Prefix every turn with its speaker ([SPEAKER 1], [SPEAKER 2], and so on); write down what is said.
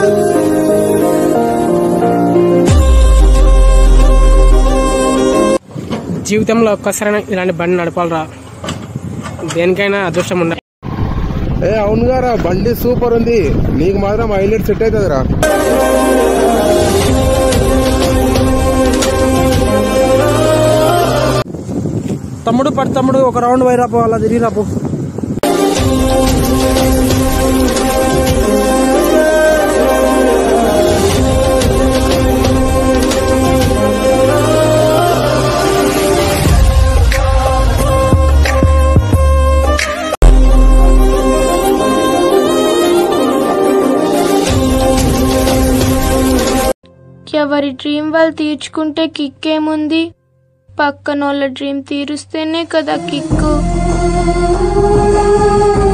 [SPEAKER 1] జీవితంలో ఒక్కసారైనా ఇలాంటి బండి నడపాలరా దేనికైనా అదృష్టం ఉండాలి
[SPEAKER 2] ఏ అవును గారా బండి సూపర్ ఉంది నీకు మాత్రం హైలైట్ సెట్ అవుతుందిరా
[SPEAKER 1] తమ్ముడు పడి తమ్ముడు ఒక రౌండ్ వైరాపు అలా తిరిగి రాపు
[SPEAKER 3] ఎవరి డ్రీమ్ వాళ్ళు తీర్చుకుంటే కిక్ ఏముంది పక్కనోళ్ళ డ్రీమ్ తీరుస్తేనే కదా కిక్కు